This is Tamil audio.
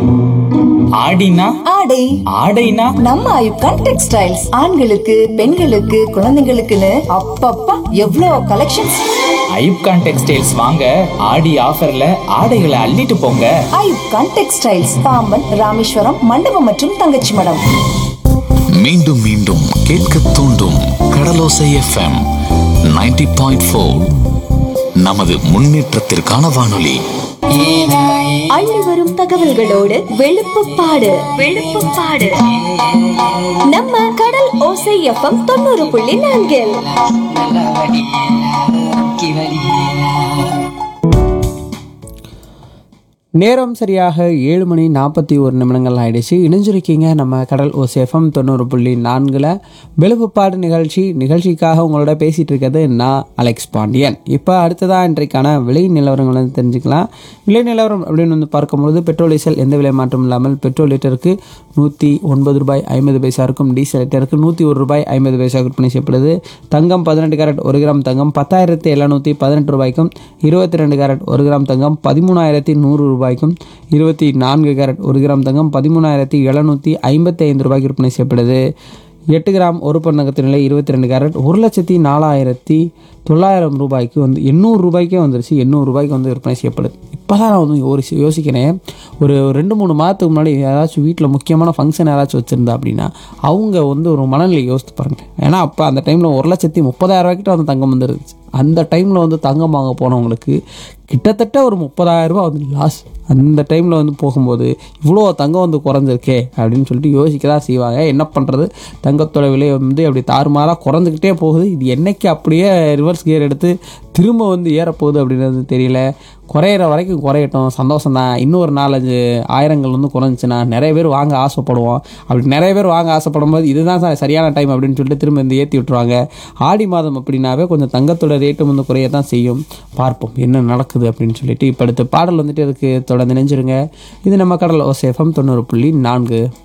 ஆடினா ஆடை ஆடைனா நம்ம ஐப்கான் டெக்ஸ்டைல்ஸ் ஆண்களுக்கு பெண்களுக்கு குழந்தைங்களுக்குன்னு அப்பப்பா எவ்வளோ கலெக்ஷன்ஸ் ஐப்கான் டெக்ஸ்டைல்ஸ் வாங்க ஆடி ஆஃபர்ல ஆடைகளை அள்ளிட்டு போங்க ஐப்கான் டெக்ஸ்டைல்ஸ் பாம்பன் ராமேஸ்வரம் மண்டபம் மற்றும் தங்கச்சி மடம் மீண்டும் மீண்டும் கேட்க தூண்டும் கடலோசை எஃப்எம் 90.4 பாயிண்ட் ஃபோர் நமது முன்னேற்றத்திற்கான வானொலி அள்ளி வரும் தகவல்களோடு வெளுப்புப்பாடு வெளுப்புப்பாடு நம்ம கடல் ஓசை எஃப்எம் தொண்ணூறு புள்ளி நான்கில் நல்லா வடி கி வடி நேரம் சரியாக ஏழு மணி நாற்பத்தி ஒரு நிமிடங்கள் ஆயிடுச்சு இணைஞ்சிருக்கீங்க நம்ம கடல் ஓசேஃபம் தொண்ணூறு புள்ளி நான்கில் வெளுப்புப்பாடு நிகழ்ச்சி நிகழ்ச்சிக்காக உங்களோட பேசிகிட்டு இருக்கிறது நான் அலெக்ஸ் பாண்டியன் இப்போ அடுத்ததாக இன்றைக்கான விலை நிலவரங்கள் வந்து தெரிஞ்சுக்கலாம் விலை நிலவரம் அப்படின்னு வந்து பார்க்கும்போது பெட்ரோல் டீசல் எந்த விலை மாற்றம் இல்லாமல் பெட்ரோல் லிட்டருக்கு நூற்றி ஒன்பது ரூபாய் ஐம்பது பைசா இருக்கும் டீசல் லிட்டருக்கு நூற்றி ஒரு ரூபாய் ஐம்பது பைசா விற்பனை செய்யப்படுது தங்கம் பதினெட்டு கேரட் ஒரு கிராம் தங்கம் பத்தாயிரத்தி எழுநூற்றி பதினெட்டு ரூபாய்க்கும் இருபத்தி ரெண்டு கேரட் ஒரு கிராம் தங்கம் பதிமூணாயிரத்தி நூறு ரூபாய்க்கும் இருபத்தி நான்கு கேரட் ஒரு கிராம் தங்கம் பதிமூணாயிரத்தி எழுநூற்றி ஐம்பத்தி ஐந்து ரூபாய்க்கு விற்பனை செய்யப்படுது எட்டு கிராம் ஒரு பன் நகத்தின் விலை இருபத்தி ரெண்டு கேரட் ஒரு லட்சத்தி நாலாயிரத்தி தொள்ளாயிரம் ரூபாய்க்கு வந்து எண்ணூறு ரூபாய்க்கே வந்துருச்சு எண்ணூறு ரூபாய்க்கு வந்து விற்பனை செய்யப்படுது இப்போ தான் நான் வந்து ஒரு யோசிக்கிறேன் ஒரு ரெண்டு மூணு மாதத்துக்கு முன்னாடி யாராச்சும் வீட்டில் முக்கியமான ஃபங்க்ஷன் யாராச்சும் வச்சுருந்தா அப்படின்னா அவங்க வந்து ஒரு மனநிலை யோசித்து பாருங்கள் ஏன்னா அப்போ அந்த டைமில் ஒரு லட்சத்தி முப்பதாயிரம் ரூபாய்க்கிட்ட வந்து தங்கம் வந்துருந்துச்சு அந்த டைமில் வந்து தங்கம் வாங்க போனவங்களுக்கு கிட்டத்தட்ட ஒரு முப்பதாயிரம் ரூபாய் வந்து லாஸ் அந்த டைமில் வந்து போகும்போது இவ்வளோ தங்கம் வந்து குறைஞ்சிருக்கே அப்படின்னு சொல்லிட்டு யோசிக்க தான் செய்வாங்க என்ன பண்ணுறது தங்கத்தோட விலை வந்து அப்படி தாறுமாறாக குறைஞ்சிக்கிட்டே போகுது இது என்னைக்கு அப்படியே ரிவர்ஸ் கியர் எடுத்து திரும்ப வந்து ஏறப்போகுது அப்படின்றது தெரியல குறையிற வரைக்கும் குறையட்டும் சந்தோஷம் தான் இன்னும் ஒரு நாலஞ்சு ஆயிரங்கள் வந்து குறைஞ்சிச்சுன்னா நிறைய பேர் வாங்க ஆசைப்படுவோம் அப்படி நிறைய பேர் வாங்க ஆசைப்படும் போது இதுதான் ச- சரியான டைம் அப்படின்னு சொல்லிட்டு திரும்ப வந்து ஏற்றி விட்டுருவாங்க ஆடி மாதம் அப்படின்னாவே கொஞ்சம் தங்கத்தோட ரேட்டும் வந்து குறைய தான் செய்யும் பார்ப்போம் என்ன நடக்குது அப்படின்னு சொல்லிட்டு இப்போ அடுத்த பாடல் வந்துட்டு அதுக்கு தொடர்ந்து நினைஞ்சிருங்க இது நம்ம கடல் ஓசேஃபம் தொண்ணூறு புள்ளி நான்கு